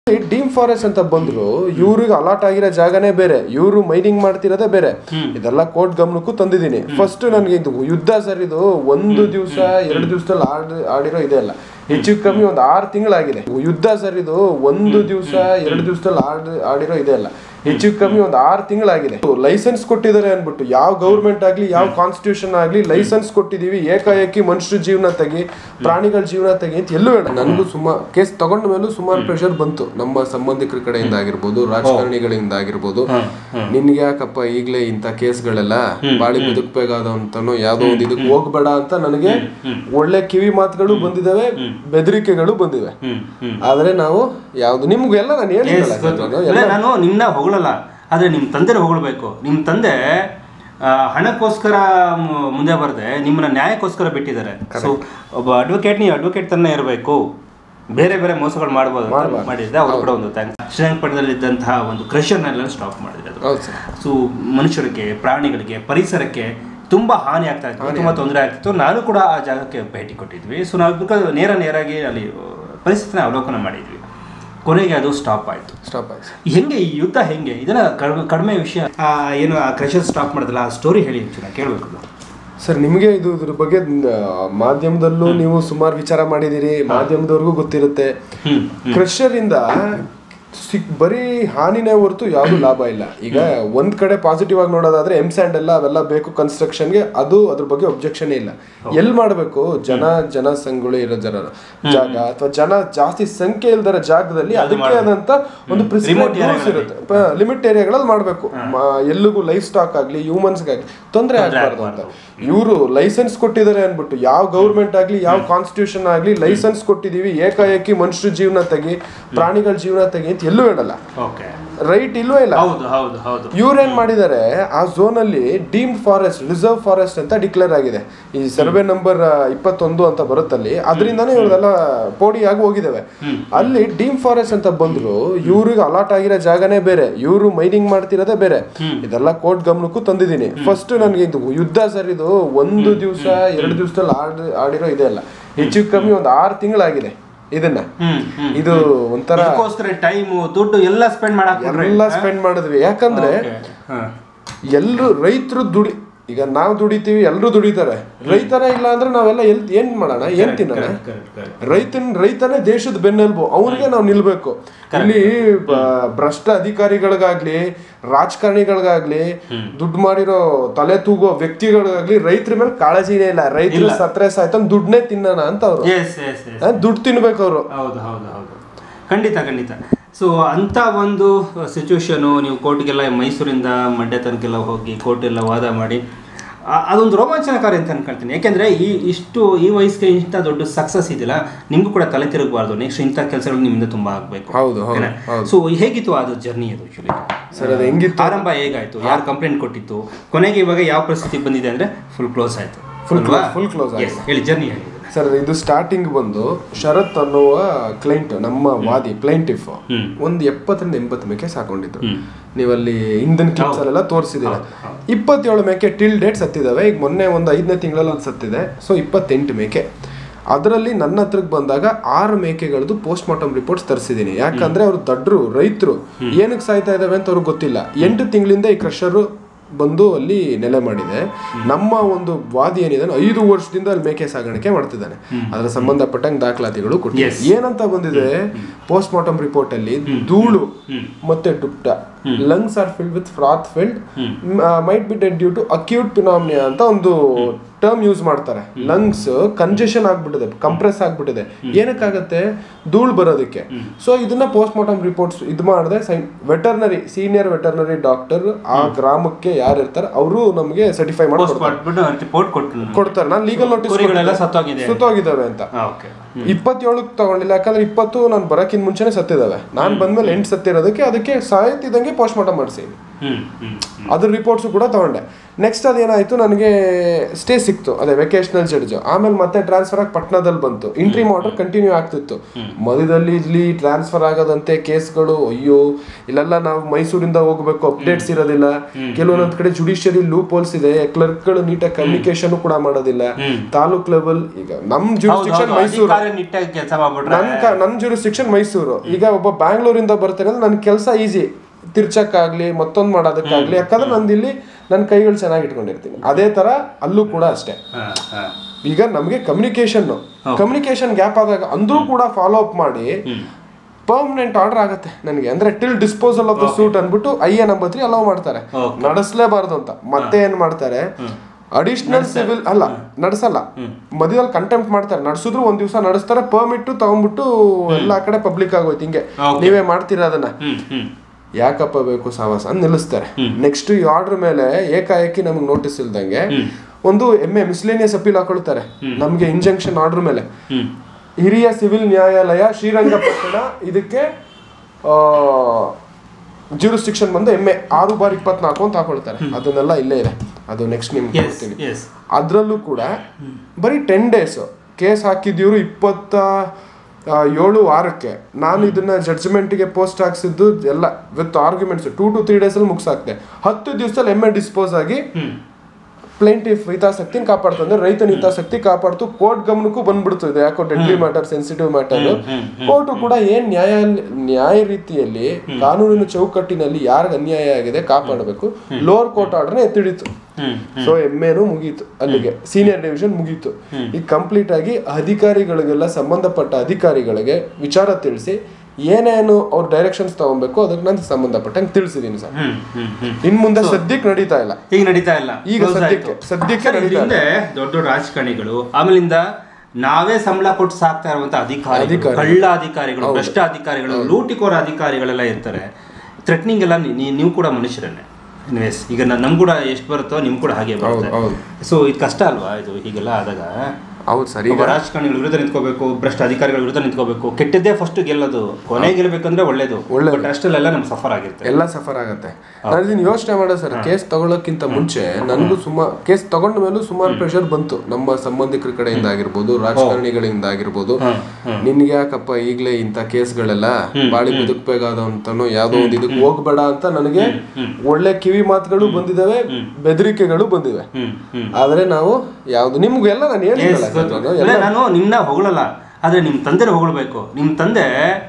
Deem forest ಅಂತ ಬಂದ್ರು ಇವ್ರಿಗೆ ಅಲಾಟ್ ಆಗಿರೋ ಜಾಗನೇ ಬೇರೆ ಇವರು ಮೈನಿಂಗ್ ಮಾಡ್ತಿರೋದೇ ಬೇರೆ ಇದೆಲ್ಲ ಕೋರ್ಟ್ ಗಮನಕ್ಕೂ ತಂದಿದ್ದೀನಿ ಫಸ್ಟ್ ನನಗೆ ಇದು ಯುದ್ಧ ಸರ್ ಇದು ಒಂದು ದಿವಸ ಎರಡು ದಿವಸದಲ್ಲಿ ಆಡಿ ಆಡಿರೋ ಇದೆ ಅಲ್ಲ ಹೆಚ್ಚು ಕಮ್ಮಿ ಒಂದು ಆರು ತಿಂಗಳಾಗಿದೆ ಯುದ್ಧ ಸರ್ ಇದು ಒಂದು ದಿವಸ ಎರಡು ದಿವಸದಲ್ಲಿ ಆಡಿ ಆಡಿರೋ ಇದೆ ಅಲ್ಲ ಹೆಚ್ಚು ಕಮ್ಮಿ ಒಂದು ಆರು ತಿಂಗಳಾಗಿದೆ ಲೈಸೆನ್ಸ್ ಕೊಟ್ಟಿದ್ದಾರೆ ಅನ್ಬಿಟ್ಟು ಯಾವ ಗೌರ್ಮೆಂಟ್ ಆಗ್ಲಿ ಯಾವ ಕಾನ್ಸ್ಟಿಟ್ಯೂಷನ್ ಆಗ್ಲಿ ಲೈಸೆನ್ಸ್ ಕೊಟ್ಟಿದೀವಿ ಏಕಾಏಕಿ ಮನುಷ್ಯರ ಜೀವನ ತೆಗಿ ಪ್ರಾಣಿಗಳ ಜೀವನ ತೆಗಿ ಅಂತ ಎಲ್ಲೂ ಹೇಳ ನನಗೂ ಸುಮಾರು ಕೇಸ್ ತಗೊಂಡ ಮೇಲೂ ಸುಮಾರು ಪ್ರೆಷರ್ ಬಂತು ನಮ್ಮ ಸಂಬಂಧಿಕರ ಕಡೆಯಿಂದ ಆಗಿರ್ಬೋದು ರಾಜಕಾರಣಿಗಳಿಂದ ಆಗಿರ್ಬೋದು ನಿನ್ಗೆ ಯಾಕಪ್ಪ ಈಗ್ಲೇ ಇಂಥ ಕೇಸ್ಗಳೆಲ್ಲ ಬಾಳಿ ಬದುಕಬೇಕಾದಂತನೋ ಯಾವ್ದೋ ಒಂದು ಇದಕ್ಕೆ ಹೋಗ್ಬೇಡ ಅಂತ ನನಗೆ ಒಳ್ಳೆ ಕಿವಿ ಮಾತುಗಳು ಬಂದಿದಾವೆ ಬೆದರಿಕೆಗಳು ಬಂದಿವೆ ಆದ್ರೆ ನಾವು ಯಾವ್ದು ನಿಮ್ಗೆಲ್ಲ ನಾನು ಹೇಳಿದ್ನಲ್ಲ ಸರ್ ನಾನು ಇಲ್ಲ, ನಾನು ನಿಮ್ಮನ್ನ ಹೊಗಳಲ್ಲ ಆದರೆ ನಿಮ್ಮ ತಂದೆನ ಹೊಗಳಬೇಕು ನಿಮ್ಮ ತಂದೆ ಆ, ಹಣಕ್ಕೋಸ್ಕರ ಮು- ಮುಂದೆ ಬರದೆ ನಿಮ್ಮನ್ನ ನ್ಯಾಯಕ್ಕೋಸ್ಕರ ಬಿಟ್ಟಿದ್ದಾರೆ ಸೊ ಒಬ್ಬ ಅಡ್ವೊಕೇಟ್ ನೀವು ಅಡ್ವೊಕೇಟ್ ತನ್ನ ಇರಬೇಕು ಬೇರೆ ಬೇರೆ ಮೋಸಗಳು ಮಾಡ್ಬೋದು ಅಂತ ಮಾಡಿದ್ರೆ ಅವರು ಕೂಡ ಒಂದು ಥ್ಯಾಂಕ್ಸ್ ಶ್ರೀರಂಗಪಟ್ಟಣದಲ್ಲಿದ್ದಂತಹ ಒಂದು ಕ್ರಷರ್ನೆಲ್ಲ ಸ್ಟಾಪ್ ಮಾಡಿದ್ರೆ ಅದು ಹೌದು ಸರ್ ಸೊ ಮನುಷ್ಯರಿಗೆ ಪ್ರಾಣಿಗಳಿಗೆ ಪರಿಸರಕ್ಕೆ ತುಂಬಾ ಹಾನಿ ಆಗ್ತಾ ಇತ್ತು ತುಂಬಾ ತೊಂದರೆ ಆಗ್ತಿತ್ತು ನಾನು ಕೂಡ ಆ ಜಾಗಕ್ಕೆ ಭೇಟಿ ಕೊಟ್ಟಿದ್ವಿ ಸೊ ನಾವು ಬೇಕಾದ್ರೆ ನೇರ ನೇರಾಗಿ ಅಲ್ಲಿ ಆ, ಪರಿಸ್ಥಿತಿನ ಅವಲೋಕನ ಮಾಡಿದ್ವಿ ಕೊನೆಗೆ ಅದು ಸ್ಟಾಪ್ ಆಯಿತು ಸ್ಟಾಪ್ ಆಯ್ತು ಹೆಂಗೆ ಈ ಯುದ್ಧ ಹೆಂಗೆ ಇದನ್ನ ಕಡಿಮೆ ಕಡಿಮೆ ವಿಷಯ ಆ, ಏನು ಆ ಕ್ರಷರ್ ಸ್ಟಾಪ್ ಮಾಡಿದಲ್ಲ ಆ ಸ್ಟೋರಿ ಹೇಳಿ ಒಂಚೂರು ಕೇಳಬೇಕು ಸರ್ ನಿಮಗೆ ಇದು ಇದ್ರ ಬಗ್ಗೆ ಆ, ಮಾಧ್ಯಮದಲ್ಲೂ ನೀವು ಸುಮಾರು ವಿಚಾರ ಮಾಡಿದಿರಿ ಮಾಧ್ಯಮದವ್ರಿಗೂ ಗೊತ್ತಿರುತ್ತೆ ಹ್ಮ್ ಕ್ರಷರ್ ಇಂದ ಸಿಕ್ ಬರೀ ಹಾನಿನೇ ಹೊರತು ಯಾವ್ದು ಲಾಭ ಇಲ್ಲ ಈಗ ಒಂದ್ ಕಡೆ ಪಾಸಿಟಿವ್ ಆಗಿ ನೋಡೋದಾದ್ರೆ ಎಮ್ ಸ್ಯಾಂಡ್ ಎಲ್ಲ ಅವೆಲ್ಲ ಬೇಕು ಕನ್ಸ್ಟ್ರಕ್ಷನ್ಗೆ ಅದು ಅದ್ರ ಬಗ್ಗೆ ಒಬ್ಜೆಕ್ಷನ್ ಇಲ್ಲ ಎಲ್ ಮಾಡ್ಬೇಕು ಜನ ಜನಸಂಘಗಳು ಇರೋ ಜನ ಜಾಗ ಅಥವಾ ಜನ ಜಾಸ್ತಿ ಸಂಖ್ಯೆ ಇಲ್ದರ ಜಾಗದಲ್ಲಿ ಅದಕ್ಕೆ ಆದಂತ ಒಂದು ರೂಲ್ಸ್ ಇರುತ್ತೆ ಲಿಮಿಟ್ ಏರಿಯಾಗಳಲ್ಲಿ ಮಾಡ್ಬೇಕು ಮ- ಎಲ್ಲಿಗೂ ಲೈಫ್ ಸ್ಟಾಕ್ ಆಗ್ಲಿ ಹ್ಯೂಮನ್ಸ್ ಆಗ್ಲಿ ತೊಂದರೆ ಆಗ್ಬಾರ್ದು ಅಂತ ಇವರು ಲೈಸೆನ್ಸ್ ಕೊಟ್ಟಿದ್ದಾರೆ ಅನ್ಬಿಟ್ಟು ಯಾವ ಗೌರ್ಮೆಂಟ್ ಆಗ್ಲಿ ಯಾವ ಕಾನ್ಸ್ಟಿಟ್ಯೂಷನ್ ಆಗ್ಲಿ ಲೈಸೆನ್ಸ್ ಕೊಟ್ಟಿದೀವಿ ಏಕಾಏಕಿ ಮನುಷ್ಯರ ಜೀವನ ತೆಗಿ ಪ್ರಾಣಿಗಳ ಜೀವನ ತೆಗಿ ಅಂತ ಎಲ್ಲೂ ಹೇಳಲ್ಲ ಓಕೆ ರೈಟ್ ಇಲ್ವೇ ಇಲ್ಲ ಹೌದು ಹೌದು ಹೌದು ಇವ್ರೇನ್ ಮಾಡಿದ್ದಾರೆ ಆ ಝೋನ್ ಅಲ್ಲಿ ಡೀಮ್ಡ್ ಫಾರೆಸ್ಟ್ ರಿಸರ್ವ್ ಫಾರೆಸ್ಟ್ ಅಂತ ಡಿಕ್ಲೇರ್ ಆಗಿದೆ ಈ ಸರ್ವೆ ನಂಬರ್ ಇಪ್ಪತ್ತೊಂದು ಅಂತ ಬರುತ್ತಲ್ಲಿ ಅದರಿಂದಾನೇ ಇವ್ರದೆಲ್ಲ ಪೋಡಿ ಆಗಿ ಹೋಗಿದಾವೆ ಅಲ್ಲಿ ಡೀಮ್ ಫಾರೆಸ್ಟ್ ಅಂತ ಬಂದ್ರು ಇವ್ರಿಗೆ ಅಲಾಟ್ ಆಗಿರೋ ಜಾಗನೇ ಬೇರೆ ಇವರು ಮೈನಿಂಗ್ ಮಾಡ್ತಿರೋದೇ ಬೇರೆ ಇದೆಲ್ಲ ಕೋರ್ಟ್ ಗಮನಕ್ಕೂ ತಂದಿದ್ದೀನಿ ಫಸ್ಟ್ ನನಗೆ ಇದು ಯುದ್ಧ ಸರ್ ಇದು ಒಂದು ದಿವಸ ಎರಡು ದಿವಸದಲ್ಲಿ ಆಡಿ ಆಡಿರೋ ಇದೆ ಅಲ್ಲ ಹೆಚ್ಚು ಕಮ್ಮಿ ಒಂದು ಆರು ತಿಂಗಳಾಗಿದೆ ಇದನ್ನ ಹ್ಮ್ ಹ್ಮ್ ಇದು ಒಂಥರ ಇದಕ್ಕೋಸ್ಕರ ಟೈಮು ದುಡ್ಡು ಎಲ್ಲ ಸ್ಪೆಂಡ್ ಮಾಡಕ್ ಎಲ್ಲ ಸ್ಪೆಂಡ್ ಮಾಡಿದ್ವಿ ಯಾಕಂದ್ರೆ ಹಾಂ ಎಲ್ರು ರೈತರು ದುಡಿ ಈಗ ನಾವು ದುಡಿತೀವಿ ಎಲ್ರು ದುಡಿತಾರೆ ರೈತನೇ ಇಲ್ಲ ಅಂದ್ರೆ ನಾವೆಲ್ಲ ಎಲ್ ಏನ್ ಮಾಡೋಣ ಏನ್ ತಿನ್ನೋಣ ಕರೆಕ್ಟ್ ಕರೆಕ್ಟ್ ರೈತನ್ ರೈತನೇ ದೇಶದ ಬೆನ್ನೆಲುಬು ಅವ್ರಿಗೆ ನಾವು ನಿಲ್ಬೇಕು ಇಲ್ಲಿ ಬ- ಭ್ರಷ್ಟ ಅಧಿಕಾರಿಗಳಿಗಾಗ್ಲಿ ರಾಜಕಾರಣಿಗಳಿಗಾಗ್ಲಿ ದುಡ್ಡು ಮಾಡಿರೋ ತಲೆ ತೂಗೋ ವ್ಯಕ್ತಿಗಳಿಗಾಗ್ಲಿ ರೈತರ ಮೇಲೆ ಕಾಳಜಿನೇ ಇಲ್ಲ ರೈತರು ಸತ್ರೆ ಸಾಯ್ತಂದ್ ದುಡ್ಡನ್ನೇ ತಿನ್ನೋಣ ಅಂತ ಅವ್ರು ಎಸ್ ಎಸ್ ಎಸ್ ದುಡ್ಡು ತಿನ್ಬೇಕು ಅವರು ಹೌದು ಹೌದು ಹೌದು ಖಂಡಿತ ಖಂಡಿತ ಸೊ ಅಂಥ ಒಂದು ಸಿಚುವೇಶನು ನೀವು ಕೋರ್ಟ್ಗೆಲ್ಲ ಮೈಸೂರಿಂದ ಮಂಡ್ಯ ತನಕೆಲ್ಲ ಹೋಗಿ ಕೋರ್ಟ್ ಎಲ್ಲ ವಾದ ಮಾಡಿ ಆ- ಅದೊಂದು ರೋಮಾಂಚನಕಾರಿ ಅಂತ ಅನ್ಕೊಳ್ತೀನಿ ಯಾಕೆಂದರೆ ಈ ಇಷ್ಟು ಈ ವಯಸ್ಸಿಗೆ ಇಂಥ ದೊಡ್ಡ ಸಕ್ಸಸ್ ಇದೆಯಲ್ಲ ನಿಮಗೂ ಕೂಡ ತಲೆ ತಿರುಗಬಾರ್ದು ನೆಕ್ಸ್ಟ್ ಇಂಥ ಕೆಲಸಗಳು ನಿಮ್ಮಿಂದ ತುಂಬ ಆಗಬೇಕು ಹೌದು ಹೌದು ಹೌದು ಸೊ ಹೇಗಿತ್ತು ಅದು ಜರ್ನಿ ಅದು ಆಕ್ಚುಲಿ ಸರ್ ಅದು ಹೆಂಗಿತ್ತು ಆರಂಭ ಹೇಗಾಯ್ತು ಯಾರು ಕಂಪ್ಲೇಂಟ್ ಕೊಟ್ಟಿತ್ತು ಕೊನೆಗೆ ಇವಾಗ ಯಾವ ಪರಿಸ್ಥಿತಿ ಬಂದಿದೆ ಅಂದ್ರೆ ಫುಲ್ ಕ್ಲೋಸ್ ಆಯ್ತು Full ಅಲ್ವಾ? close- full close Yes, ಹೇಳಿ ಜರ್ನಿ ಹೇಳಿ ಸರ್ ಇದು ಸ್ಟಾರ್ಟಿಂಗ್ ಬಂದು ಶರತ್ ಅನ್ನುವ ಕ್ಲೈಂಟ್ ನಮ್ಮ ವಾದಿ ಪ್ಲೈಂಟಿಫ್ ಹ್ಮ್. ಒಂದು ಎಪ್ಪತ್ತರಿಂದ ಎಂಬತ್ತು ಮೇಕೆ ಸಾಕೊಂಡಿದ್ರು ನೀವಲ್ಲಿ ಹಿಂದಿನ ಕ್ಲಿಪ್ಸ್ ಅಲ್ಲೆಲ್ಲ ತೋರಿಸಿದ್ದೀರ ಇಪ್ಪತ್ತೇಳು ಮೇಕೆ ಟಿಲ್ ಡೇಟ್ ಸತ್ತಿದ್ದಾವೆ ಈಗ ಮೊನ್ನೆ ಒಂದು ಐದನೇ ತಿಂಗಳಲ್ಲಿ ಒಂದು ಸತ್ತಿದೆ ಸೊ ಇಪ್ಪತ್ತೆಂಟು ಮೇಕೆ ಅದರಲ್ಲಿ ನನ್ನ ಹತ್ರಕ್ಕೆ ಬಂದಾಗ ಆರು ಮೇಕೆಗಳದ್ದು ಪೋಸ್ಟ್ ಮಾರ್ಟಮ್ ರಿಪೋರ್ಟ್ಸ್ ತರಿಸಿದ್ದೀನಿ ಯಾಕಂದ್ರೆ ಅವ್ರು ದಡ್ರು ರೈತರು ಏನಕ್ಕೆ ಸಾಯ್ತಾ ಇದಾವೆ ಅಂತ ಅವ್ರಿಗೆ ಗೊತ್ತಿಲ್ಲ ಎಂಟು ತಿಂಗಳಿಂದ ಈ ಕ್ರಷರು ಬಂದು ಅಲ್ಲಿ ನೆಲೆ ಮಾಡಿದೆ ನಮ್ಮ ಒಂದು ವಾದಿ ಏನಿದೆ ಐದು ವರ್ಷದಿಂದ ಅಲ್ಲಿ ಮೇಕೆ ಸಾಗಾಣಿಕೆ ಮಾಡ್ತಿದ್ದಾನೆ ಅದರ ಸಂಬಂಧಪಟ್ಟಂಗೆ ದಾಖಲಾತಿಗಳು ಕೊಟ್ಟಿದೆ ಏನಂತ ಬಂದಿದೆ ಪೋಸ್ಟ್ ಮಾರ್ಟಮ್ ರಿಪೋರ್ಟ್ ಅಲ್ಲಿ ಧೂಳು ಮತ್ತೆ ಡುಪ್ಟ lungs are filled with froth filled might be dead due to acute pneumonia ಅಂತ ಒಂದು ಟರ್ಮ್ ಯೂಸ್ ಮಾಡ್ತಾರೆ ಲಂಗ್ಸ್ ಕಂಜೆಷನ್ ಆಗ್ಬಿಟ್ಟಿದೆ ಕಂಪ್ರೆಸ್ ಆಗ್ಬಿಟ್ಟಿದೆ ಏನಕ್ಕಾಗತ್ತೆ ಧೂಳು ಬರೋದಕ್ಕೆ ಸೊ ಇದನ್ನ ಪೋಸ್ಟ್ ಮಾರ್ಟಮ್ ರಿಪೋರ್ಟ್ಸ್ ಇದು ಮಾಡಿದೆ ವೆಟರ್ನರಿ ಸೀನಿಯರ್ ವೆಟರ್ನರಿ ಡಾಕ್ಟರ್ ಆ ಗ್ರಾಮಕ್ಕೆ ಯಾರು ಇರ್ತಾರೆ ಅವರು ನಮಗೆ ಸರ್ಟಿಫೈ ಮಾಡಿ ಪೋಸ್ಟ್ ಮಾಡ್ಬಿಟ್ಟು ರಿಪೋರ್ಟ್ ಕೊಟ್ಟು ಕೊಡ್ತಾರೆ ನಾನು ಲೀಗಲ್ ನೋಟಿಸ್ ಕುರಿಗಳೆಲ್ಲ ಸತ್ತೋಗಿದೆ ಸುತ್ತೋಗಿದ್ದಾವೆ ಅಂತ ಓಕೆ ಇಪ್ಪತ್ತೇಳಕ್ಕೆ ತಗೊಂಡಿಲ್ಲ ಯಾಕಂದ್ರೆ ಇಪ್ಪತ್ತು ನಾನು ಬರಕ್ಕಿಂತ ಮುಂಚೆನೆ ಸತ್ತಿದ್ದಾವೆ ನಾನು ಬಂದ್ಮೇಲೆ ಎಂಟು ಸತ್ತಿರೋದಕ್ಕೆ ಅದಕ್ಕೆ ಸಾಯ್ತಿದ್ದಂಗೆ ಪೋಸ್ಟ್ ಮಾರ್ಟಮ್ ಮಾಡಿಸಿ ಹ್ಮ್ ಹ್ಮ್ ಅದ್ರ ರಿಪೋರ್ಟ್ಸು ಕೂಡ ತಗೊಂಡೆ ನೆಕ್ಸ್ಟ್ ಅದೇನಾಯ್ತು ನನಗೆ ಸ್ಟೇ ಸಿಕ್ತು ಅದೇ ವೆಕೇಶನಲ್ ಜಡ್ಜ್ ಆಮೇಲೆ ಮತ್ತೆ ಟ್ರಾನ್ಸ್ಫರ್ ಆಗಿ ಪಟ್ನಾದಲ್ಲಿ ಬಂತು ಇಂಟ್ರಿ ಆರ್ಡರ್ ಕಂಟಿನ್ಯೂ ಆಗ್ತಿತ್ತು ಮಧ್ಯದಲ್ಲಿ ಇಲ್ಲಿ ಟ್ರಾನ್ಸ್ಫರ್ ಆಗೋದಂತೆ ಕೇಸ್ಗಳು ಅಯ್ಯೋ ಇಲ್ಲೆಲ್ಲ ನಾವು ಮೈಸೂರಿಂದ ಹೋಗ್ಬೇಕು ಅಪ್ಡೇಟ್ಸ್ ಇರೋದಿಲ್ಲ ಕೆಲವೊಂದೊಂದ್ ಕಡೆ ಜುಡಿಷಿಯರಿ ಲೂಪ್ ಹೋಲ್ಸ್ ಇದೆ ಕ್ಲರ್ಕ್ಗಳು ನೀಟಾಗಿ ಕಮ್ಯುನಿಕೇಶನ್ ಕೂಡ ಮಾಡೋದಿಲ್ಲ ತಾಲೂಕ್ ಲೆವೆಲ್ ಈಗ ನಮ್ ಜುರಿಸ್ಟಿಕ್ಷನ್ ಮೈಸೂರು ಅಧಿಕಾರಿ ನಿಟ್ಟಾಗಿ ಕೆಲಸ ಮಾಡ್ಬಿಟ್ರೆ ನನ್ ಕ- ನನ್ ಜುರಿಸ್ಟಿಕ್ಷನ್ ಮೈಸೂರು ಈಗ ಒಬ್ಬ ಬ್ಯಾಂಗ್ಳೂರಿಂದ ಬರ್ತಾನೆ ಅಂದ್ರೆ ನನ್ ಕೆಲಸ ಈಸಿ ತಿರ್ಚಕ್ಕಾಗ್ಲಿ ಮತ್ತೊಂದ್ ಮಾಡೋದಕ್ಕಾಗ್ಲಿ ಯಾಕಂದ್ರೆ ನಂದು ಇಲ್ಲಿ ನನ್ನ ಕೈಗಳು ಚೆನ್ನಾಗಿ ಇಟ್ಕೊಂಡಿರ್ತೀನಿ ಅದೇ ತರ ಅಲ್ಲೂ ಕೂಡ ಅಷ್ಟೇ ಹಾ, ಹಾ. ಈಗ ನಮಗೆ ಕಮ್ಯುನಿಕೇಶನ್ ಕಮ್ಯುನಿಕೇಶನ್ ಗ್ಯಾಪ್ ಆದಾಗ ಅಂದ್ರೂ ಕೂಡ ಫಾಲೋ ಅಪ್ ಮಾಡಿ ಪರ್ಮನೆಂಟ್ ಆರ್ಡರ್ ಆಗುತ್ತೆ ನನಗೆ ಅಂದ್ರೆ till disposal of the suit ಅಂದ್ಬಿಟ್ಟು I A number three allow ಮಾಡ್ತಾರೆ Okay. ನಡೆಸಲೇಬಾರ್ದು ಅಂತ ಮತ್ತೆ ಏನ್ ಮಾಡ್ತಾರೆ ಅಡಿಷನಲ್ ಸಿವಿಲ್ ಅಲ್ಲ ನಡೆಸಲ್ಲ ಮಧ್ಯದಲ್ಲಿ ಕಂಟೆಂಪ್ಟ್ ಮಾಡ್ತಾರೆ ನಡೆಸಿದ್ರು ಒಂದ್ ದಿವಸ ನಡೆಸ್ತಾರೆ ಪರ್ಮಿಟ್ ತಗೊಂಡ್ಬಿಟ್ಟು ಎಲ್ಲಾ ಕಡೆ ಪಬ್ಲಿಕ್ ಆಗೋಯ್ತು ಹಿಂಗೆ Okay. ನೀವೇ ಮಾಡ್ತೀರಾ ಅದನ್ನ ಹ್ಮ್ ಹ್ಮ್ ಯಾಕಪ್ಪ ಬೇಕು ಸಾವಾಸ ಅಂತ ನಿಲ್ಲಿಸ್ತಾರೆ ನೆಕ್ಸ್ಟ್ ಈ ಆರ್ಡರ್ ಮೇಲೆ ಏಕಾಏಕಿ ನಮಗೆ ನೋಟಿಸ್ ಇಲ್ದಂಗೆ ಒಂದು ಎಮ್ ಎ ಮಿಸ್ಲೇನಿಯಸ್ ಅಪೀಲ್ ಹಾಕೊಳ್ತಾರೆ ನಮಗೆ ಇಂಜಂಕ್ಷನ್ ಆರ್ಡರ್ ಮೇಲೆ ಹ್ಮ್ ಹಿರಿಯ ಸಿವಿಲ್ ನ್ಯಾಯಾಲಯ ಶ್ರೀರಂಗಪಟ್ಟಣ ಇದಕ್ಕೆ ಜ್ಯೂರಿಸ್ಟಿಕ್ಷನ್ ಬಂದು ಎಮ್ಮೆ ಆರು ಬಾರ್ ಇಪ್ಪತ್ನಾಲ್ಕು ಅಂತ ಹಾಕೊಳ್ತಾರೆ ಅದನ್ನೆಲ್ಲ ಇಲ್ಲೇ ಇದೆ ಅದು ನೆಕ್ಸ್ಟ್ ನಿಮ್ಗೆ ಎಸ್ ಕೊಡ್ತೀನಿ ಎಸ್ ಅದರಲ್ಲೂ ಕೂಡ ಬರೀ ಟೆನ್ ಡೇಸ್ ಕೇಸ್ ಹಾಕಿದ್ದೀವ್ರು ಇಪ್ಪತ್ತ ಆ, ಏಳು ವಾರಕ್ಕೆ ನಾನು ಇದನ್ನ ಜಡ್ಜ್ಮೆಂಟ್ಗೆ ಪೋಸ್ಟ್ ಹಾಕ್ಸಿದ್ದು ಎಲ್ಲ with arguments two to three ಡೇಸಲ್ಲಿ ಮುಗಿಸಾಕ್ತೆ ಹತ್ತು ದಿವಸದಲ್ಲಿ ಎಮ್ಮೆ ಡಿಸ್ಪೋಸ್ ಆಗಿ ಹ್ಮ್ ಪ್ಲೇಂಟಿಫ್ ಹಿತಾಸಕ್ತಿನ ಕಾಪಾಡ್ತು ಅಂದ್ರೆ ರೈತನ ಹಿತಾಸಕ್ತಿ ಕಾಪಾಡ್ತು ಕೋರ್ಟ್ ಗಮನಕ್ಕೂ ಬಂದ್ಬಿಡ್ತು ಇದು ಯಾಕೋ deadly matter sensitive matter court ಕೂಡ ಏನ್ ನ್ಯಾಯ ನ್ಯಾಯ ರೀತಿಯಲ್ಲಿ ಕಾನೂನಿನ ಚೌಕಟ್ಟಿನಲ್ಲಿ ಯಾರಿಗೆ ಅನ್ಯಾಯ ಆಗಿದೆ ಕಾಪಾಡಬೇಕು ಲೋವರ್ ಕೋರ್ಟ್ ಆರ್ಡರ್ನ ಎತ್ತಿಡಿತು ಹ್ಮ್ ಸೊ ಎಮ್ಮೆನು ಮುಗೀತು ಅಲ್ಲಿಗೆ ಸೀನಿಯರ್ ಡಿವಿಷನ್ ಮುಗೀತು ಈಗ ಕಂಪ್ಲೀಟ್ ಆಗಿ ಅಧಿಕಾರಿಗಳಿಗೆಲ್ಲ ಸಂಬಂಧಪಟ್ಟ ಅಧಿಕಾರಿಗಳಿಗೆ ವಿಚಾರ ತಿಳಿಸಿ ಏನೇನು ಅವ್ರ ಡೈರೆಕ್ಷನ್ಸ್ ತಗೊಬೇಕು ಅದಕ್ಕೆ ನಾನು ಸಂಬಂಧಪಟ್ಟಂಗೆ ತಿಳಿಸಿದೀನಿ ಸರ್ ಹ್ಮ್ ಹ್ಮ್ ಹ್ಮ್ ಇನ್ ಮುಂದೆ ಸದ್ಯಕ್ಕೆ ನಡೀತಾ ಇಲ್ಲ ಈಗ ನಡೀತಾ ಇಲ್ಲ ಈಗ Close ಸದ್ಯಕ್ಕೆ- ಆಯ್ತು. ಸದ್ಯಕ್ಕೆ ಸರ್, ನಡೀತಾ ಹಿಂದೆ ದೊಡ್ಡ ದೊಡ್ಡ ರಾಜಕಾರಣಿಗಳು ಆಮೇಲಿಂದ ನಾವೇ ಸಂಬಳ ಕೊಟ್ಟು ಸಾಕ್ತಾ ಇರುವಂತ ಅಧಿಕಾರಿಗಳು ಅಧಿಕಾರಿ. ಕಳ್ಳ ಅಧಿಕಾರಿಗಳು ಭ್ರಷ್ಟ ಅಧಿಕಾರಿಗಳು ಲೂಟಿಕೋರ ಅಧಿಕಾರಿಗಳೆಲ್ಲ ಇರ್ತಾರೆ ಥ್ರೆಟ್ನಿಂಗ್ ಎಲ್ಲ ನೀ- ನೀ- ನೀವು ಕೂಡ ಮನುಷ್ಯರನ್ನೇ ಎಸ್ ಈಗ ನಮ್ ಕೂಡ ಎಷ್ಟು ಬರುತ್ತೋ ನಿಮ್ ಕೂಡ ಹಾಗೆ ಬರುತ್ತೆ ಹೌದು. ಸೊ ಇದು ಕಷ್ಟ ಅಲ್ವಾ ಇದು ಹೀಗೆಲ್ಲ ಆದಾಗ ಹೌದು ಸರ್ ಒಬ್ಬ ರಾಜಕಾರಣಿಗಳ ವಿರುದ್ಧ ನಿಂತ್ಕೋಬೇಕು ಭ್ರಷ್ಟ ಅಧಿಕಾರಿಗಳ ವಿರುದ್ಧ ನಿಂತ್ಕೋಬೇಕು ಕೆಟ್ಟದ್ದೇ ಫಸ್ಟ್ ಗೆಲ್ಲೋದು ಕೊನೆ ಗೆಲ್ಲಬೇಕಂದ್ರೆ ಒಳ್ಳೇದು ಒಳ್ಳೇದು. ಬಟ್ ಅಷ್ಟಲ್ಲೆಲ್ಲ ನಮ್ಗೆ ಸಫರ್ ಆಗಿರುತ್ತೆ ಎಲ್ಲ ಸಫರ್ ಆಗತ್ತೆ ನಾನು ಇದನ್ನ ಯೋಚನೆ ಮಾಡೋ ಸರ್ ಕೇಸ್ ತಗೊಳ್ಳೋಕ್ಕಿಂತ ಮುಂಚೆ ನನಗೂ ಸುಮಾರು ಕೇಸ್ ತಗೊಂಡ ಮೇಲೂ ಸುಮಾರು ಪ್ರೆಷರ್ ಬಂತು ನಮ್ಮ ಸಂಬಂಧಿಕರ ಕಡೆಯಿಂದ ಆಗಿರ್ಬೋದು ರಾಜಕಾರಣಿಗಳಿಂದ ಆಗಿರ್ಬೋದು ನಿನ್ಗೆ ಯಾಕಪ್ಪ ಈಗಲೇ ಇಂಥ ಕೇಸ್ಗಳೆಲ್ಲ ಬಾಳಿ ಬದುಕಬೇಕಾದಂತನೋ ಯಾವ್ದೋ ಒಂದು ಇದಕ್ಕೆ ಹೋಗ್ಬೇಡ ಅಂತ ನನಗೆ ಒಳ್ಳೆ ಕಿವಿ ಮಾತುಗಳು ಬಂದಿದಾವೆ ಬೆದರಿಕೆಗಳು ಬಂದಿವೆ ಹ್ಮ್ ಹ್ಮ್ ಆದ್ರೆ ನಾವು ಯಾವ್ದು ನಿಮ್ಗೆಲ್ಲ ನಾನು ಹೇಳಿಲ್ಲ ಇಲ್ಲ, ನಾನು ನಿಮ್ಮನ್ನ ಹೊಗಳಲ್ಲ ಆದ್ರೆ ನಿಮ್ಮ ತಂದೆ ಹೊಗಳಬೇಕು ನಿಮ್ಮ ತಂದೆ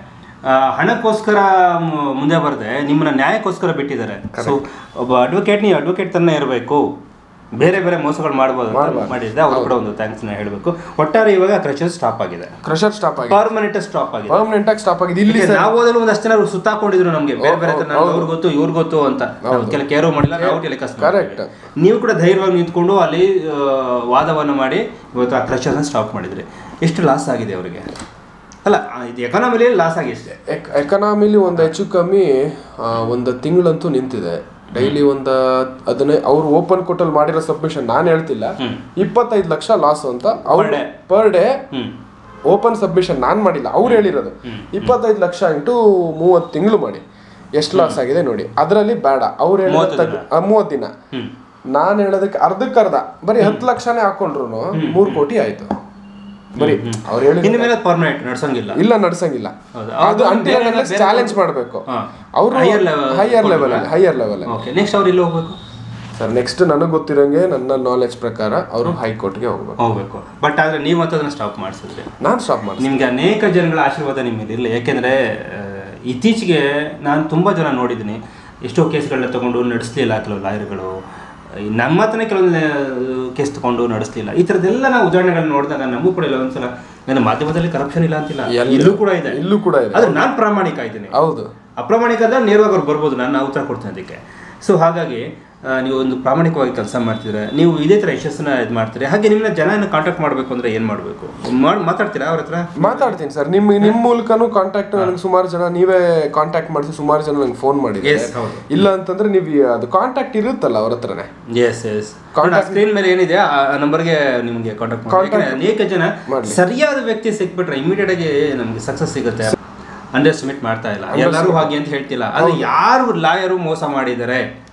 ಆ, ಹಣಕ್ಕೋಸ್ಕರ ಮು- ಮುಂದೆ ಬರದೆ ನಿಮ್ಮನ್ನ ನ್ಯಾಯಕ್ಕೋಸ್ಕರ ಬಿಟ್ಟಿದ್ದಾರೆ ಸೊ ಒಬ್ಬ ಅಡ್ವೊಕೇಟ್ ನೀವು ಅಡ್ವೊಕೇಟ್ ತನ್ನ ಇರಬೇಕು ಬೇರೆ ಬೇರೆ ಮೋಸಗಳು ಮಾಡ್ಬೋದು ಅಂತ ಮಾಡಿದ್ರೆ ಅವ್ರು ಕೂಡ ಒಂದು ಥ್ಯಾಂಕ್ಸ್ ನ ಹೇಳಬೇಕು ಒಟ್ಟಾರೆ ಇವಾಗ ಕ್ರಷರ್ ಸ್ಟಾಪ್ ಆಗಿದೆ ಕ್ರಷರ್ ಸ್ಟಾಪ್ ಆಗಿದೆ ಪರ್ಮನೆಂಟ್ ಸ್ಟಾಪ್ ಆಗಿದೆ ಪರ್ಮನೆಂಟ್ ಆಗಿ ಸ್ಟಾಪ್ ಆಗಿದೆ ಇಲ್ಲಿ ಈಗ ನಾವು ಓದಲು ಒಂದಷ್ಟು ಜನ ಸುತ್ತಾಕೊಂಡಿದ್ರು ನಮ್ಗೆ ಬೇರೆ ಬೇರೆ ತರ ಅವ್ರು ಗೊತ್ತು ಇವ್ರು ಗೊತ್ತು ಅಂತ ನಾವು ಕೆಲ ಕೇರೋ ಮಾಡಿಲ್ಲ ನಾವು ಟೆಲಿಕಾಸ್ಟ್ ಕರೆಕ್ಟ್ ನೀವು ಕೂಡ ಧೈರ್ಯವಾಗಿ ನಿಂತ್ಕೊಂಡು ಅಲ್ಲಿ ಆ, ವಾದವನ್ನು ಮಾಡಿ ಇವತ್ತು ಆ ಕ್ರಷರ್ನ ಸ್ಟಾಪ್ ಮಾಡಿದ್ರಿ ಎಷ್ಟು ಲಾಸ್ ಆಗಿದೆ ಅವರಿಗೆ ಅಲ್ಲ ಆ, ಇದು ಎಕಾನಮಿಲಿ ಲಾಸ್ ಆಗಿದೆ ಎಕನಾಮಿಲಿ ಒಂದು ಹೆಚ್ಚು ಕಮ್ಮಿ ಆ, ಒಂದು ತಿಂಗಳಂತೂ ನಿಂತಿದೆ ಡೈಲಿ ಒಂದು ಅದನ್ನೇ ಅವ್ರು ಓಪನ್ ಕೋರ್ಟಲ್ಲಿ ಮಾಡಿರೋ ಸಬ್ಮಿಷನ್ ನಾನು ಹೇಳ್ತಿಲ್ಲ ಇಪ್ಪತ್ತೈದು ಲಕ್ಷ ಲಾಸ್ ಅಂತ ಅವ್ರು day. Per day hmm open submission ನಾನು ಮಾಡಿಲ್ಲ ಅವ್ರು ಹೇಳಿರೋದು ಇಪ್ಪತ್ತೈದು ಲಕ್ಷ ಇಂಟು ಮೂವತ್ತು ತಿಂಗಳು ಮಾಡಿ ಎಷ್ಟು ಲಾಸ್ ಆಗಿದೆ ನೋಡಿ ಅದರಲ್ಲಿ ಬೇಡ ಅವ್ರು ಮೂವತ್ತು ಹೇಳಿದ ಮೂವತ್ತು ದಿನ ಹ್ಮ್ ನಾನು ಹೇಳೋದಕ್ಕೆ ಅರ್ಧಕ್ಕೆ ಅರ್ಧ ಬರೀ ಹತ್ತು ಲಕ್ಷನೇ ಹಾಕೊಂಡ್ರು ಮೂರು ಕೋಟಿ ಆಯ್ತು ಬರೀ ಅವ್ರು ಹೇಳಿ ಇನ್ನು ಮೇಲೆ ಪರ್ಮನೆಂಟ್ ನಡ್ಸಂಗಿಲ್ಲ ಇಲ್ಲ ನಡ್ಸಂಗಿಲ್ಲ ಹೌದು. ಅದು ಅದು ಅಂಟಿಲ್ ಬೇರೆ- ಬೇರೆ- ಚಾಲೆಂಜ್ ಮಾಡಬೇಕು ಹಾ. ಅವರು Higher level ಹೈಯರ್ ಲೆವೆಲ್ ಅಲ್ಲಿ ಹೈಯರ್ ಲೆವೆಲ್ ಅಲ್ಲಿ ಓಕೆ ನೆಕ್ಸ್ಟ್ ಅವ್ರು ಇಲ್ಲಿ ಹೋಗ್ಬೇಕು ಸರ್ ನೆಕ್ಸ್ಟ್ ನನಗೆ ಗೊತ್ತಿರೋಂಗೆ ನನ್ನ ನಾಲೆಜ್ ಪ್ರಕಾರ ಅವರು ಹೈಕೋರ್ಟ್ಗೆ ಹೋಗ್ಬೇಕು ಹೋಗ್ಬೇಕು ಬಟ್ ಆದ್ರೆ ನೀವು ಮತ್ತೆ ಅದನ್ನ ಸ್ಟಾಪ್ ಮಾಡಿಸಿದ್ರಿ ನಾನು ಸ್ಟಾಪ್ ಮಾಡಿ ನಿಮ್ಗೆ ಅನೇಕ ಜನಗಳ ಆಶೀರ್ವಾದ ನಿಮ್ಮ ಮೇಲೆ ಇರಲಿ ಯಾಕೆಂದರೆ ಇತ್ತೀಚೆಗೆ ನಾನು ತುಂಬ ಜನ ನೋಡಿದ್ದೀನಿ ಎಷ್ಟೋ ಕೇಸ್ಗಳನ್ನ ತಗೊಂಡು ನಡೆಸಲಿಲ್ಲ ಕೆಲವು ಲಾಯರ್ಗಳು ನಮ್ಮ ಹತ್ರನೇ ಕೆಲವೊಂದು ಕೇಸ್ ತಗೊಂಡು ನಡೆಸಲಿಲ್ಲ ಈ ಥರದ್ದೆಲ್ಲ ನಾವು ಉದಾಹರಣೆಗಳನ್ನ ನೋಡಿದಾಗ ನಮಗೂ ಕೂಡ ಇಲ್ಲ ಒಂದ್ಸಲ ನನ್ನ ಮಾಧ್ಯಮದಲ್ಲಿ ಕರಪ್ಷನ್ ಇಲ್ಲ ಅಂತಿಲ್ಲ ಎಲ್ಲಿ- ಇಲ್ಲೂ ಕೂಡ ಇದೆ ಇಲ್ಲೂ ಕೂಡ ಇದೆ ಆದ್ರೆ ನಾನು ಪ್ರಾಮಾಣಿಕ ಇದ್ದೀನಿ ಹೌದು ಅಪ್ರಾಮಾಣಿಕ ಅಂದ್ರೆ ನೇರವಾಗಿ ಅವ್ರು ಬರ್ಬೋದು ನಾನು ಉತ್ತರ ಕೊಡ್ತೇನೆ ಅದಕ್ಕೆ ಸೊ ಹಾಗಾಗಿ ಆ, ನೀವು ಒಂದು ಪ್ರಾಮಾಣಿಕವಾಗಿ ಕೆಲಸ ಮಾಡ್ತಿದ್ರೆ ನೀವು ಇದೇ ಥರ ಯಶಸ್ಸನ್ನ ಇದು ಮಾಡ್ತೀರಿ ಹಾಗೆ ನಿಮ್ಮನ್ನ ಜನ ಕಾಂಟ್ಯಾಕ್ಟ್ ಮಾಡಬೇಕು ಅಂದರೆ ಏನು ಮಾಡಬೇಕು ಮಾಡಿ ಮಾತಾಡ್ತೀರಾ ಅವ್ರ ಹತ್ರ ಮಾತಾಡ್ತೀನಿ ಸರ್ ನಿಮ್ ನಿಮ್ ಮೂಲಕನೂ ಕಾಂಟ್ಯಾಕ್ಟ್ ನನಗೆ ಸುಮಾರು ಜನ ನೀವೇ ಕಾಂಟ್ಯಾಕ್ಟ್ ಮಾಡಿಸಿ ಸುಮಾರು ಜನ ನಂಗೆ ಫೋನ್ ಮಾಡಿದ್ದಾರೆ Yes, ಹೌದು. ಇಲ್ಲ ಅಂತಂದ್ರೆ ನೀವು ಅದು ಕಾಂಟ್ಯಾಕ್ಟ್ ಇರುತ್ತಲ್ಲ ಅವ್ರ ಹತ್ರನೇ ಎಸ್ ಎಸ್ ಸ್ಕ್ರೀನ್ ಮೇಲೆ ಏನಿದೆ ಆ ನಂಬರ್ಗೆ ನಿಮಗೆ ಕಾಂಟ್ಯಾಕ್ಟ್ ಮಾಡಿ ಅನೇಕ ಜನ ಸರಿಯಾದ ವ್ಯಕ್ತಿ ಸಿಕ್ಬಿಟ್ರೆ ಇಮಿಡಿಯೇಟ್ ಆಗಿ ನಮಗೆ ಸಕ್ಸಸ್ ಸಿಗುತ್ತೆ ಅಂಡರ್ ಎಸ್ಟಿಮೇಟ್ ಮಾಡ್ತಾ ಇಲ್ಲ ಎಲ್ಲರೂ ಹಾಗೆ ಅಂತ ಹೇಳ್ತಿಲ್ಲ ಆದ್ರೆ ಯಾರು ಲಾಯರು ಮೋಸ ಮಾಡಿದ್ದಾರೆ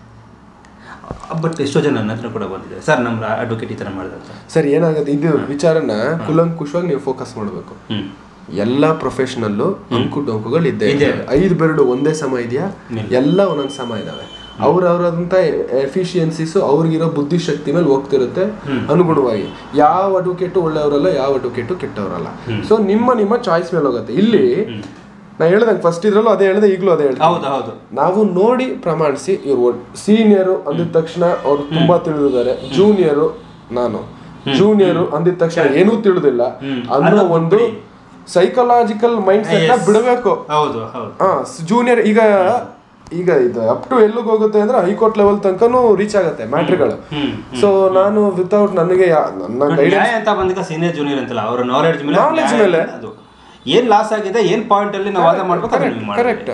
ಬಟ್ ಎಷ್ಟೋ ಜನ ನನ್ನ ಹತ್ರ ಕೂಡ ಬಂದಿದೆ ಸರ್ ನಮ್ಮ ಅಡ್ವೊಕೇಟ್ ಈ ಥರ ಮಾಡಿದೆ ಅಂತ ಸರ್ ಏನಾಗುತ್ತೆ ಇದು ವಿಚಾರನ ಕುಲಂಕುಷವಾಗಿ ನೀವು ಫೋಕಸ್ ಮಾಡಬೇಕು ಹ್ಞೂ ಎಲ್ಲ ಪ್ರೊಫೆಷನಲ್ಲು ಅಂಕು ಡೊಂಕುಗಳು ಇದ್ದೇ ಇದೆ. ಇದ್ದಾವೆ. ಐದು ಬೆರಳು ಒಂದೇ ಸಮ ಇದೆಯಾ ಎಲ್ಲ ಒಂದೊಂದು ಸಮ ಇದಾವೆ ಅವ್ರವ್ರಂತ ಎಫಿಷಿಯನ್ಸಿಸ್ ಅವ್ರಿಗಿರೋ ಬುದ್ಧಿಶಕ್ತಿ ಮೇಲೆ ಹೋಗ್ತಿರುತ್ತೆ ಅನುಗುಣವಾಗಿ ಯಾವ ಅಡ್ವೊಕೇಟು ಒಳ್ಳೆಯವರಲ್ಲ ಯಾವ ಅಡ್ವೊಕೇಟು ಕೆಟ್ಟವರಲ್ಲ ಸೊ ನಿಮ್ಮ ನಿಮ್ಮ ಚಾಯ್ಸ್ ಮೇಲೆ ಹೋಗುತ್ತೆ ಇಲ್ಲಿ ನಾ ಹೇಳ್ದಂಗೆ ಫಸ್ಟ್ ಇದ್ರಲ್ಲೂ ಅದೇ ಹೇಳ್ದೆ ಈಗಲೂ ಅದೇ ಹೇಳ್ದೆ ಹೌದು ಹೌದು ನಾವು ನೋಡಿ ಪ್ರಮಾಣಿಸಿ ಇವ್ರು ಸೀನಿಯರು ಅಂದಿದ ತಕ್ಷಣ ಅವ್ರು ತುಂಬಾ ತಿಳಿದಿದ್ದಾರೆ ಜೂನಿಯರು ನಾನು ಜೂನಿಯರು ಅಂದಿದ ತಕ್ಷಣ ಏನೂ ತಿಳಿದಿಲ್ಲ ಅನ್ನೋ ಒಂದು ಸೈಕಲಾಜಿಕಲ್ ಮೈಂಡ್ ಸೆಟ್ ಬಿಡಬೇಕು ಹೌದು ಹೌದು ಹಾ ಜೂನಿಯರ್ ಈಗ ಈಗ ಇದು ಅಪ್ ಟು ಎಲ್ಲಿಗೆ ಹೋಗುತ್ತೆ ಅಂದ್ರೆ ಹೈಕೋರ್ಟ್ ಲೆವೆಲ್ ತನಕನೂ ರೀಚ್ ಆಗುತ್ತೆ ಮ್ಯಾಟ್ರಿಗಳು ಹ್ಮ್ ಸೊ ನಾನು ವಿತೌಟ್ ನನಗೆ ಯಾ- ನನ್ನ ಗೈಡ್ ನ್ಯಾಯ ಅಂತ ಬಂದಾಗ ಸೀನಿಯರ್ ಜೂನಿಯರ್ ಅಂತಲ್ಲ ಅವರ ನಾಲೆಡ್ಜ್ ಮೇಲೆ Knowledge ನ್ಯಾಯ ಮೇಲೆ. ಅದು ಏನ್ ಲಾಸ್ ಆಗಿದೆ ಏನ್ ಪಾಯಿಂಟ್ ಅಲ್ಲಿ ನಾವು ವಾದ ಮಾಡ್ಬೇಕು ಅದನ್ನ ನೀವು ಮಾಡಿ. ಕರೆಕ್ಟ್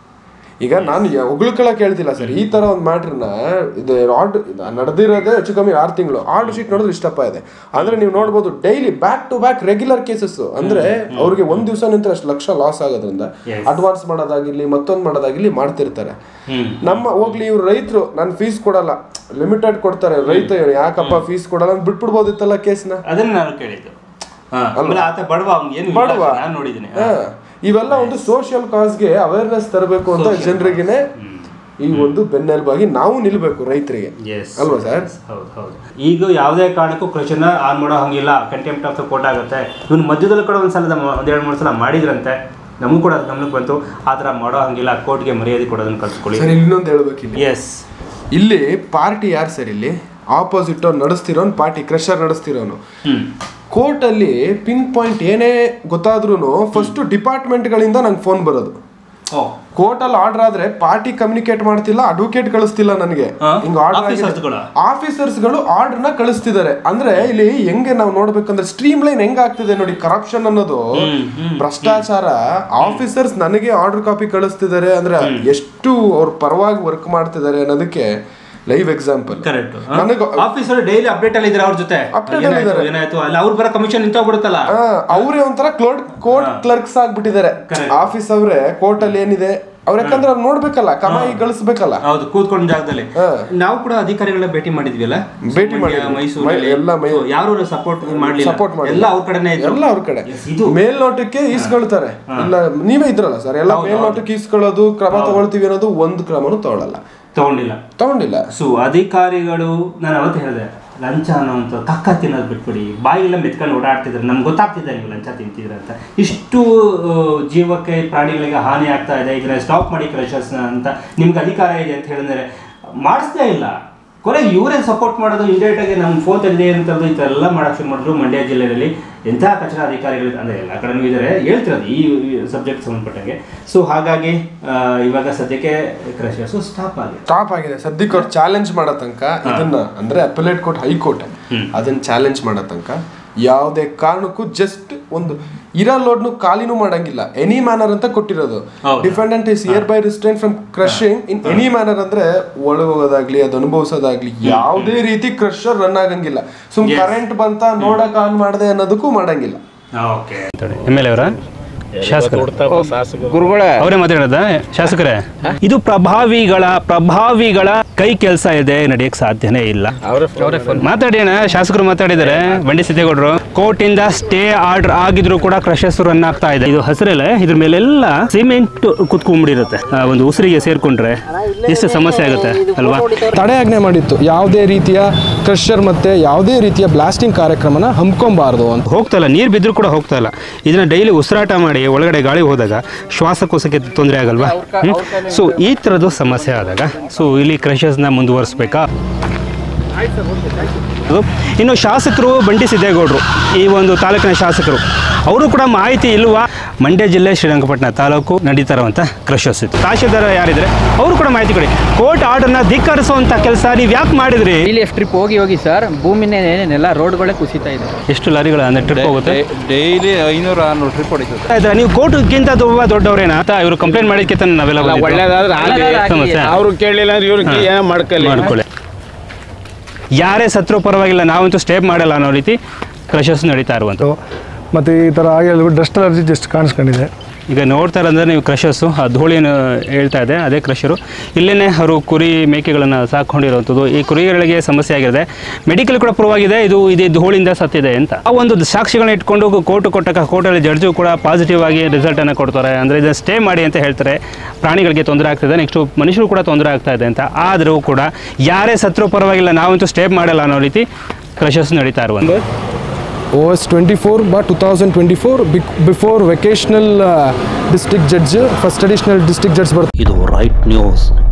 ಈಗ ನಾನು ಹೊಗಳ್ಕೊಳಕ್ ಹೇಳ್ತಿಲ್ಲ ಸರ್ ಈ ತರ ಒಂದು ಮ್ಯಾಟ್ರನ್ನ ಇದು ಆರ್ಡ್ ನಡೆದಿರೋದೇ ಹೆಚ್ಚು ಕಮ್ಮಿ ಆರು ತಿಂಗಳು ಆರ್ಡ್ ಶೀಟ್ ನೋಡಿದ್ರೆ ಇಷ್ಟಪ್ಪ ಇದೆ ಅಂದ್ರೆ ನೀವು ನೋಡ್ಬೋದು daily back to back regular cases ಅಂದ್ರೆ ಅವ್ರಿಗೆ ಒಂದ್ ದಿವಸ ನಿಂತ್ರೆ ಅಷ್ಟು ಲಕ್ಷ ಲಾಸ್ ಆಗೋದ್ರಿಂದ Yes. ಅಡ್ವಾನ್ಸ್ ಮಾಡೋದಾಗಿರ್ಲಿ ಮತ್ತೊಂದು ಮಾಡೋದಾಗಿರ್ಲಿ ಮಾಡ್ತಿರ್ತಾರೆ ಹ್ಮ್ ನಮ್ಮ ಹೋಗ್ಲಿ ಇವ್ರು ರೈತರು ನಾನು ಫೀಸ್ ಕೊಡಲ್ಲ ಲಿಮಿಟೆಡ್ ಕೊಡ್ತಾರೆ ರೈತ ಯಾಕಪ್ಪ ಫೀಸ್ ಕೊಡಲ್ಲ ಅಂತ ಬಿಟ್ಬಿಡ್ಬೋದಿತ್ತಲ್ಲ ಕೇಸ್ನ ಅದನ್ನ ನಾನು ಕೇಳಿದ್ದು ಹಾ, ಆಮೇಲೆ ಆತ ಬಡವ ಅವ್ನಿಗೆ ಏನು ಬಡವ. ನಾನು ನೋಡಿದ್ದೀನಿ ಹಾ. ಇವೆಲ್ಲ ಒಂದು ಸೋಷಿಯಲ್ ಕಾಸ್ಗೆ ಅವೇರ್ನೆಸ್ ತರಬೇಕು ಅಂತ ಜನರಿಗೆನೆ ಈ ಒಂದು ಬೆನ್ನೆಲುಬಾಗಿ ನಾವು ನಿಲ್ಬೇಕು ರೈತರಿಗೆ ಎಸ್ ಅಲ್ವಾ ಸರ್ ಹೌದು ಹೌದು ಈಗ ಯಾವುದೇ ಕಾರಣಕ್ಕೂ ಕ್ವಶನ್ ಆನ್ ಮಾಡೋ ಹಂಗಿಲ್ಲ ಕಂಟೆಂಪ್ಟ್ ಆಫ್ ಕೋರ್ಟ್ ಆಗುತ್ತೆ ಇವನು ಮಧ್ಯದಲ್ಲಿ ಕೂಡ ಒಂದು ಸಲ ಒಂದು ಎರಡು ಮೂರು ಸಲ ಮಾಡಿದ್ರಂತೆ ನಮಗೂ ಕೂಡ ಅದು ಗಮನಕ್ಕೆ ಬಂತು ಆ ಥರ ಮಾಡೋ ಹಂಗಿಲ್ಲ ಕೋರ್ಟ್ಗೆ ಮರ್ಯಾದೆ ಕೊಡೋದನ್ನ ಕಲ್ಸ್ಕೊಳ್ಳಿ ಸರ್ ಇನ್ನೊಂದು ಹೇಳ್ಬೇಕು ಇಲ್ಲಿ ಎಸ್ ಇಲ್ಲಿ ಪಾರ್ಟಿ ಯಾರು ಸರ್ ಇಲ್ಲಿ ಆಪೋಸಿಟ್ ಅವ್ನು ನಡೆಸ್ತಿರೋನು ಪಾರ್ಟಿ ಕ್ರಷರ್ ನಡೆಸ್ತಿರೋನು ಹ್ಮ್ ಕೋರ್ಟ್ ಅಲ್ಲಿ ಪಿನ್ ಪಾಯಿಂಟ್ ಏನೇ ಗೊತ್ತಾದ್ರೂ ಫಸ್ಟ್ ಡಿಪಾರ್ಟ್ಮೆಂಟ್ಗಳಿಂದ ನಂಗೆ ಫೋನ್ ಬರೋದು ಓ ಕೋರ್ಟ್ ಅಲ್ಲಿ ಆರ್ಡರ್ ಆದ್ರೆ ಪಾರ್ಟಿ ಕಮ್ಯುನಿಕೇಟ್ ಮಾಡ್ತಿಲ್ಲ ಅಡ್ವೊಕೇಟ್ ಕಳಿಸ್ತಿಲ್ಲ ನನಗೆ ಹಾ? ಹಿಂಗ ಆರ್ಡರ್ Officersಗಳ? ಆಫೀಸರ್ಸ್ ಗಳು ಆರ್ಡರ್ ನ ಕಳಿಸ್ತಿದ್ದಾರೆ ಅಂದ್ರೆ ಇಲ್ಲಿ ಹೆಂಗೆ ನಾವು ನೋಡ್ಬೇಕಂದ್ರೆ ಸ್ಟ್ರೀಮ್ ಲೈನ್ ಹೆಂಗ್ ಆಗ್ತಿದೆ ನೋಡಿ ಕರಪ್ಷನ್ ಅನ್ನೋದು ಹ್ಮ್, ಹ್ಮ್, ಭ್ರಷ್ಟಾಚಾರ ಆಫೀಸರ್ಸ್ ನನಗೆ ಆರ್ಡರ್ ಕಾಪಿ ಕಳಿಸ್ತಿದ್ದಾರೆ ಅಂದ್ರೆ ಎಷ್ಟು ಅವ್ರ ಪರವಾಗಿ ವರ್ಕ್ ಮಾಡ್ತಿದ್ದಾರೆ ಅನ್ನೋದಕ್ಕೆ ಲೈವ್ ಎಕ್ಸಾಂಪಲ್ ಕರೆಕ್ಟ್ ನನಗೆ ಆಫೀಸರ್ ಡೈಲಿ ಅಪ್ಡೇಟ್ ಅಲ್ಲಿ ಇದ್ದಾರೆ ಅವ್ರ ಜೊತೆ Update ಏನಾಯ್ತು, ಅಲ್ಲಿದ್ದಾರೆ. ಏನಾಯ್ತು ಅಲ್ಲಿ ಅವ್ರು ಬರೋ ಕಮಿಷನ್ ನಿಂತೋಗ್ಬಿಡುತ್ತಲ್ಲ ಅವರೇ ಒಂಥರ ಕ್ಲೋಡ್ ಕೋರ್ಟ್ ಕ್ಲರ್ಕ್ಸ್ ಆಗ್ಬಿಟ್ಟಿದ್ದಾರೆ Correct. ಆಫೀಸ್ ಅವರೇ ಕೋರ್ಟ್ ಅಲ್ಲಿ ಏನಿದೆ ಅವ್ರ ಯಾಕಂದ್ರೆ ಅವ್ರು ನೋಡ್ಬೇಕಲ್ಲ ಕಮಾಯಿ ಗಳಿಸ್ಬೇಕಲ್ಲ ಹೌದು ಕೂತ್ಕೊಂಡ ಜಾಗದಲ್ಲಿ ಹಾ. ನಾವು ಕೂಡ ಅಧಿಕಾರಿಗಳನ್ನ ಭೇಟಿ ಮಾಡಿದ್ವಿ ಅಲ್ಲ ಭೇಟಿ ಮಂಡ್ಯ, ಮಾಡಿದ್ವಿ. ಮೈಸೂರಲ್ಲಿ ಮೈ- ಎಲ್ಲ ಮೈ- So, ಯಾರು ಸಪೋರ್ಟ್ ಮಾಡ್ಲಿಲ್ಲ ಸಪೋರ್ಟ್ ಮಾಡಿ ಎಲ್ಲ ಅವ್ರ ಕಡೆನೇ ಇದ್ರು ಎಲ್ಲ ಅವ್ರ ಕಡೆ Yes, ಇದು ಮೇಲ್ನೋಟಕ್ಕೆ ಈಸ್ಕೊಳ್ತಾರೆ ಇಲ್ಲ ನೀವೇ ಇದ್ರಲ್ಲ ಸರ್ ಎಲ್ಲ ಮೇಲ್ನೋಟಕ್ಕೆ ಈಸ್ಕೊಳ್ಳೋದು ಕ್ರಮ ತಗೊಳ್ತೀವಿ ಅನ್ನೋದು ಒಂದು ಕ್ರಮನು ತಗೊಳಲ್ಲ ತಗೊಂಡಿಲ್ಲ ತಗೊಂಡಿಲ್ಲ ಸೊ ಅಧಿಕಾರಿಗಳು ನಾನು ಅವತ್ತು ಹೇಳಿದೆ ಲಂಚ ಅನ್ನೋಂಥ ಕಕ್ಕ ತಿನ್ನೋದು ಬಿಟ್ಬಿಡಿ ಬಾಯಿಲ್ಲ ಮೆತ್ಕೊಂಡು ಓಡಾಡ್ತಿದ್ರೆ ನಮ್ಗೆ ಗೊತ್ತಾಗ್ತಿದೆ ನೀವು ಲಂಚ ತಿಂತಿದ್ರೆ ಅಂತ ಇಷ್ಟು ಆ, ಜೀವಕ್ಕೆ ಪ್ರಾಣಿಗಳಿಗೆ ಹಾನಿ ಆಗ್ತಾ ಇದೆ ಇದನ್ನ ಸ್ಟಾಪ್ ಮಾಡಿ ಕ್ರಷರ್ಸ್ನ ಅಂತ ನಿಮ್ಗೆ ಅಧಿಕಾರ ಇದೆ ಅಂತ ಹೇಳಿದ್ರೆ ಮಾಡಿಸ್ದೇ ಇಲ್ಲ ಕೊನೆಗೆ ಇವರೇ ಸಪೋರ್ಟ್ ಮಾಡೋದು ಇಮಿಡಿಯೇಟ್ ಆಗಿ ನಮ್ಮ ಫೋನ್ ತೆಗೆದೇ ಅಂತದ್ದು ಈ ಥರ ಎಲ್ಲ ಮಾಡಕ್ಕೆ ಶುರು ಮಾಡಿದ್ರು ಮಂಡ್ಯ ಜಿಲ್ಲೆಯಲ್ಲಿ ಎಂಥ ಕಚರ ಅಧಿಕಾರಿಗಳು ಅಂದರೆ ಎಲ್ಲ ಕಡೆನೂ ಇದ್ದಾರೆ ಹೇಳ್ತಿರೋದು ಈ ಸಬ್ಜೆಕ್ಟ್ ಸಂಬಂಧಪಟ್ಟಂಗೆ ಸೊ ಹಾಗಾಗಿ ಆ, ಇವಾಗ ಸದ್ಯಕ್ಕೆ ಕ್ರಷರ್ಸು ಸ್ಟಾಪ್ ಆಗಿದೆ ಟಾಪ್ ಆಗಿದೆ ಸದ್ಯಕ್ಕೆ ಅವ್ರು ಚಾಲೆಂಜ್ ಮಾಡೋ ತನಕ ಇದನ್ನ ಅಂದ್ರೆ ಅಪಲೇಟ್ ಕೋರ್ಟ್ ಹೈಕೋರ್ಟ್ ಅದನ್ನ ಚಾಲೆಂಜ್ ಮಾಡೋ ತನಕ ಯಾವುದೇ ಕಾರಣಕ್ಕೂ ಜಸ್ಟ್ ಒಂದು ಇರೋ ಲೋಡ್ನು ಖಾಲಿನೂ ಮಾಡಂಗಿಲ್ಲ ಎನಿ ಮ್ಯಾನರ್ ಅಂತ ಕೊಟ್ಟಿರೋದು ಹೌದು. Defendant is hereby restrain from crushing in any manner ಅಂದ್ರೆ ಒಳಗೆ ಹೋಗೋದಾಗ್ಲಿ ಅದು ಅನುಭವಿಸೋದಾಗ್ಲಿ ಯಾವುದೇ ರೀತಿ ಕ್ರಷರ್ ರನ್ ಆಗಂಗಿಲ್ಲ ಸುಮ್ Yes. ಕರೆಂಟ್ ಬಂತ ನೋಡಕ್ ಆನ್ ಮಾಡ್ದೆ ಅನ್ನೋದಕ್ಕೂ ಮಾಡಂಗಿಲ್ಲ ಓಕೆ ಎಮ್ ಎಲ್ ಅವರ ಶಾಸಕರು ಗುರುಗಳ ಅವರೇ ಮಾತಾಡೋದ ಶಾಸಕರೇ ಇದು ಪ್ರಭಾವಿಗಳ ಪ್ರಭಾವಿಗಳ ಕೈ ಕೆಲಸ ಇದೆ ನಡೆಯಕ್ ಸಾಧ್ಯನೇ ಇಲ್ಲ ಮಾತಾಡೋಣ ಶಾಸಕರು ಮಾತಾಡಿದ್ದಾರೆ ಬಂಡಿ ಸಿದ್ದೇಗೌಡರು ಕೋರ್ಟ್ ಇಂದ ಸ್ಟೇ ಆರ್ಡರ್ ಆಗಿದ್ರು ಕೂಡ ಕ್ರಷಸ್ ರನ್ ಆಗ್ತಾ ಇದೆ ಇದು ಹಸಿರೆಲೆ ಇದ್ರ ಮೇಲೆಲ್ಲ ಸಿಮೆಂಟ್ ಕುತ್ಕೊಂಡ್ಬಿಟ್ಟಿರುತ್ತೆ ಆ, ಒಂದು ಉಸಿರಿಗೆ ಸೇರ್ಕೊಂಡ್ರೆ ಎಷ್ಟು ಸಮಸ್ಯೆ ಆಗುತ್ತೆ ಅಲ್ವಾ ತಡೆಯಾಜ್ಞೆ ಮಾಡಿತ್ತು ಯಾವುದೇ ರೀತಿಯ ಕ್ರಷರ್ ಮತ್ತೆ ಯಾವುದೇ ರೀತಿಯ ಬ್ಲಾಸ್ಟಿಂಗ್ ಕಾರ್ಯಕ್ರಮನ ಹಮ್ಕೊಬಾರ್ದು ಅಂತ ಹೋಗ್ತಾ ಇಲ್ಲ ನೀರು ಬಿದ್ದರೂ ಕೂಡ ಹೋಗ್ತಾ ಇಲ್ಲ ಇದನ್ನ ಡೈಲಿ ಉಸಿರಾಟ ಮಾಡಿ ಒಳಗಡೆ ಗಾಳಿ ಹೋದಾಗ ಶ್ವಾಸಕೋಶಕ್ಕೆ ತೊಂದರೆ ಆಗಲ್ವಾ ಸೊ ಈ ಥರದ್ದು ಸಮಸ್ಯೆ ಆದಾಗ ಸೊ ಇಲ್ಲಿ ಕ್ರಷರ್ಸ್ನ ಮುಂದುವರಿಸ್ಬೇಕಾ ಅದು. ಇನ್ನು ಶಾಸಕರು ಬಂಡಿ ಸಿದ್ದೇಗೌಡರು ಈ ಒಂದು ತಾಲೂಕಿನ ಶಾಸಕರು ಅವರು ಕೂಡ ಮಾಹಿತಿ ಇಲ್ವಾ ಮಂಡ್ಯ ಜಿಲ್ಲೆ ಶ್ರೀರಂಗಪಟ್ಟಣ ತಾಲೂಕು ನಡೀತಾ ಇರುವಂಥ ಕ್ರಷರ್ಸ್ ಇತ್ತು ತಹಶೀಲ್ದಾರ್ ಯಾರಿದ್ರೆ ಅವರು ಕೂಡ ಮಾಹಿತಿ ಕೊಡಿ ಕೋರ್ಟ್ ಆರ್ಡರ್ನ ಧಿಕ್ಕರಿಸುವಂಥ ಕೆಲಸ ನೀವು ಯಾಕೆ ಮಾಡಿದ್ರಿ ಇಲ್ಲಿ ಎಷ್ಟು ಟ್ರಿಪ್ ಹೋಗಿ ಹೋಗಿ ಸರ್ ಭೂಮಿನೇ ನೆಲ ರೋಡ್ಗಳೇ ಕುಸಿತಾ ಇದೆ ಎಷ್ಟು ಲಾರಿಗಳ ಅಂದ್ರೆ ಟ್ರಿಪ್ ಹೋಗುತ್ತೆ ಡೈಲಿ ಐನೂರು ಆರ್ನೂರು ಟ್ರಿಪ್ ಹೊಡಿತದೆ ಆಯ್ತಾ ನೀವು ಕೋರ್ಟ್ಗಿಂತ ತುಂಬ ದೊಡ್ಡವ್ರೇನಾ ಅಂತ ಇವರು ಕಂಪ್ಲೇಂಟ್ ಮಾಡಿದ್ಕೆ ತಾನೆ ನಾವೆಲ್ಲ ಬಂದಿದ್ದು. ಒಳ್ಳೇದಾದ್ರೆ ಆಗ್ಲಿ. ಒಳ್ಳೇದಾಗ್ಲಿ. ಸಮಸ್ಯೆ. ಅವ್ರು ಕೇಳಿಲ್ಲ ಅಂದ್ರೆ ಇವ್ರಿಗೆ ಏನೋ ಮಾಡ್ಕೊಳ್ಳಿ ಮಾಡ್ಕೊಳ್ಳಿ ಯಾರೇ ಸತ್ರು ಪರವಾಗಿಲ್ಲ ನಾವಂತೂ ಸ್ಟೇಪ್ ಮಾಡಲ್ಲ ಅನ್ನೋ ರೀತಿ ಕ್ರಷಸ್ ನಡೀತಾ ಇರುವಂತ ಮತ್ತು ಈ ಥರ ಆಗಿ ಡಸ್ಟ್ ಅಲರ್ಜಿ ಜಸ್ಟ್ ಕಾಣಿಸ್ಕೊಂಡಿದೆ ಈಗ ನೋಡ್ತಾ ಇರೋದ್ರೆ ನೀವು ಕ್ರಷರ್ಸು ಆ ಧೂಳಿನ ಹೇಳ್ತಾ ಇದೆ ಅದೇ ಕ್ರಷರು ಇಲ್ಲೇ ಅವರು ಕುರಿ ಮೇಕೆಗಳನ್ನು ಸಾಕೊಂಡಿರುವಂಥದ್ದು ಈ ಕುರಿಗಳಿಗೆ ಸಮಸ್ಯೆ ಆಗಿದೆ ಮೆಡಿಕಲ್ ಕೂಡ ಪ್ರೂವ್ ಆಗಿದೆ ಇದು ಇದೇ ಧೂಳಿಂದ ಸತ್ತಿದೆ ಅಂತ ಆ ಒಂದು ಸಾಕ್ಷಿಗಳನ್ನ ಇಟ್ಕೊಂಡು ಕೋರ್ಟ್ ಕೊಟ್ಟಾಗ ಕೋರ್ಟಲ್ಲಿ ಜಡ್ಜು ಕೂಡ ಪಾಸಿಟಿವ್ ಆಗಿ ರಿಸಲ್ಟನ್ನು ಕೊಡ್ತಾರೆ ಅಂದರೆ ಇದನ್ನು ಸ್ಟೇ ಮಾಡಿ ಅಂತ ಹೇಳ್ತಾರೆ ಪ್ರಾಣಿಗಳಿಗೆ ತೊಂದರೆ ಆಗ್ತಿದೆ ನೆಕ್ಸ್ಟು ಮನುಷ್ಯರು ಕೂಡ ತೊಂದರೆ ಆಗ್ತಾ ಇದೆ ಅಂತ ಆದರೂ ಕೂಡ ಯಾರೇ ಸತ್ರು ಪರವಾಗಿಲ್ಲ ನಾವಂತೂ ಸ್ಟೇ ಮಾಡಲ್ಲ ಅನ್ನೋ ರೀತಿ ಕ್ರಷರ್ಸ್ ನಡೀತಾ ಇರುವಂಥ O S twenty four by two thousand twenty four before ವೆಕೇಶ್ನಲ್ district judge first additional district judge ಬರ್ತಾರೆ ಇದು ರೈಟ್ ನ್ಯೂಸ್